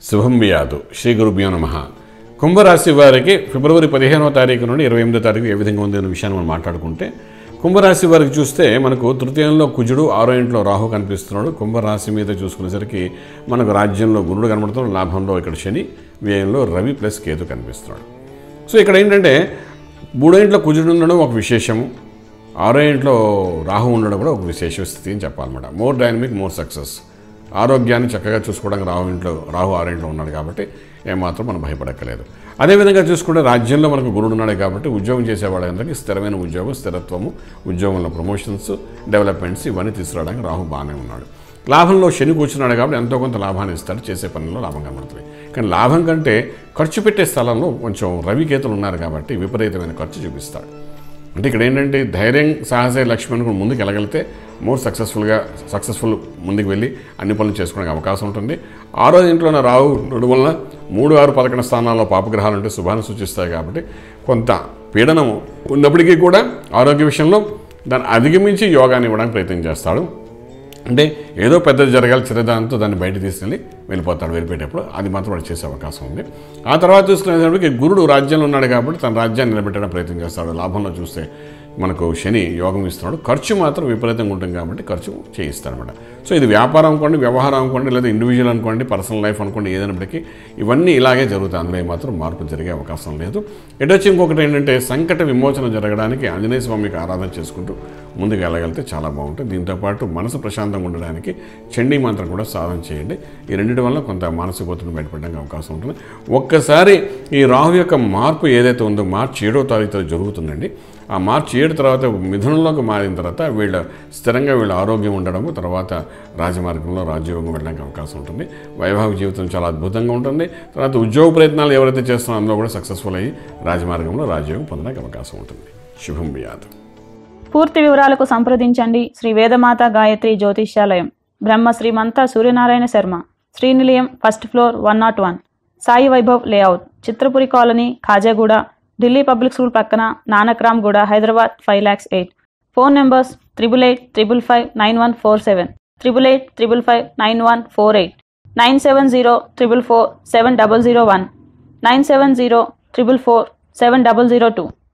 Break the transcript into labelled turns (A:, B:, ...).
A: శుభం వ్యాధు శ్రీ గురుభ్యో నమ కుంభరాశి వారికి ఫిబ్రవరి పదిహేనవ తారీఖు నుండి ఇరవై ఎనిమిదో తారీఖు ఏ విధంగా ఉంది అనే విషయాన్ని మనం మాట్లాడుకుంటే కుంభరాశి వారికి చూస్తే మనకు తృతీయంలో కుజుడు ఆరో ఇంట్లో రాహు కనిపిస్తున్నాడు కుంభరాశి మీద చూసుకునేసరికి మనకు రాజ్యంలో గురుడు కనబడుతున్నాడు లాభంలో ఇక్కడ శని వ్యయంలో రవి ప్లస్ కేతు కనిపిస్తున్నాడు సో ఇక్కడ ఏంటంటే మూడో ఇంట్లో కుజుడు ఉండడం ఒక విశేషము ఆరో ఇంట్లో రాహు ఉండడం కూడా ఒక విశేష స్థితి అని చెప్పాలన్నమాట మోర్ డైనమిక్ మోర్ సక్సెస్ ఆరోగ్యాన్ని చక్కగా చూసుకోవడానికి రాహు ఇంట్లో రాహు ఆరో ఇంట్లో ఉన్నాడు కాబట్టి ఏమాత్రం మనం భయపడక్కలేదు అదేవిధంగా చూసుకుంటే రాజ్యంలో మనకు గురుడు ఉన్నాడు కాబట్టి ఉద్యోగం చేసేవాళ్ళందరికీ స్థిరమైన ఉద్యోగం స్థిరత్వము ఉద్యోగంలో ప్రమోషన్స్ డెవలప్మెంట్స్ ఇవన్నీ తీసుకురావడానికి రాహు బాగానే ఉన్నాడు లాభంలో శని కూర్చున్నాడు కాబట్టి ఎంతో కొంత లాభాన్ని ఇస్తాడు చేసే పనుల్లో లాభం కనబడుతుంది కానీ లాభం కంటే ఖర్చు పెట్టే స్థలంలో కొంచెం రవికేతులు ఉన్నారు కాబట్టి విపరీతమైన ఖర్చు చూపిస్తాడు అంటే ఇక్కడ ఏంటంటే ధైర్యం సాహసే లక్ష్మణ్ కూడా ముందుకు వెళ్ళగలిగితే మోర్ సక్సెస్ఫుల్గా సక్సెస్ఫుల్ ముందుకు వెళ్ళి అన్ని పనులు చేసుకోవడానికి అవకాశం ఉంటుంది ఆరో ఇంట్లోనే రావు ఉండడం వలన మూడు ఆరు పదకొండు స్థానాల్లో పాపగ్రహాలు అంటే శుభాన్ని సూచిస్తాయి కాబట్టి కొంత పీడనము ఉన్నప్పటికీ కూడా ఆరోగ్య విషయంలో దాన్ని అధిగమించి యోగాన్ని ఇవ్వడానికి ప్రయత్నం చేస్తాడు అంటే ఏదో పెద్దది జరగాలి చిరదాంతో దాన్ని బయట తీసుకెళ్ళి వెళ్ళిపోతాడు వెళ్ళిపోయేటప్పుడు అది మాత్రం వాడు చేసే అవకాశం ఉంది ఆ తర్వాత చూసుకునేటప్పటికి గురుడు రాజ్యంలో ఉన్నాడు కాబట్టి తన రాజ్యాన్ని నిలబెట్టడానికి ప్రయత్నం చేస్తాడు లాభంలో చూస్తే మనకు శని యోగం ఇస్తున్నాడు ఖర్చు మాత్రం విపరీతంగా ఉంటుంది కాబట్టి ఖర్చు చేయిస్తాడనమాట సో ఇది వ్యాపారం అనుకోండి వ్యవహారం అనుకోండి లేదా ఇండివిజువల్ అనుకోండి పర్సనల్ లైఫ్ అనుకోండి ఏదైనప్పటికీ ఇవన్నీ ఇలాగే జరుగుతాయి అందులో ఏమాత్రం మార్పు జరిగే అవకాశం లేదు ఎటొచ్చి ఇంకొకటి ఏంటంటే సంకట విమోచన జరగడానికి ఆంజనేయ స్వామికి ఆరాధన చేసుకుంటూ ముందుకు వెళ్ళగలిగితే చాలా బాగుంటుంది దీంతోపాటు మనసు ప్రశాంతంగా ఉండడానికి చండీ మంత్రం కూడా సాధన చేయండి ఈ రెండింటి వల్ల కొంత మానసిక ఒత్తిడి బయటపడడానికి అవకాశం ఉంటుంది ఒక్కసారి ఈ రాహు యొక్క మార్పు ఏదైతే ఉందో మార్చి ఏడో తారీఖుతో జరుగుతుందండి ఆ మార్చి ఏడు తర్వాత మిథునంలోకి మారిన తర్వాత వీళ్ళ స్థిరంగా వీళ్ళ ఆరోగ్యం ఉండడము తర్వాత రాజమార్గంలో రాజయోగం వెళ్ళడానికి అవకాశం ఉంటుంది వైవాహిక జీవితం చాలా అద్భుతంగా ఉంటుంది తర్వాత ఉద్యోగ ప్రయత్నాలు ఎవరైతే చేస్తున్నారో అందులో కూడా సక్సెస్ఫుల్ అయ్యి రాజమార్గంలో రాజయోగం పొందడానికి అవకాశం ఉంటుంది శుభం వ్యాధు
B: పూర్తి వివరాలకు సంప్రదించండి Shri Vedamata Gayatri Jyotishyalayam Brahma Srimanta Suryanarayana Sharma Srinilayam first floor one not one Sai Vaibhav layout Chitrapuri colony Khajaguda Delhi public school పక్కన Nanakramguda Hyderabad five lakhs eight phone numbers triple eight triple five nine one four seven triple eight triple five nine one four eight nine seven zero triple four seven double zero one nine seven zero triple four seven double zero two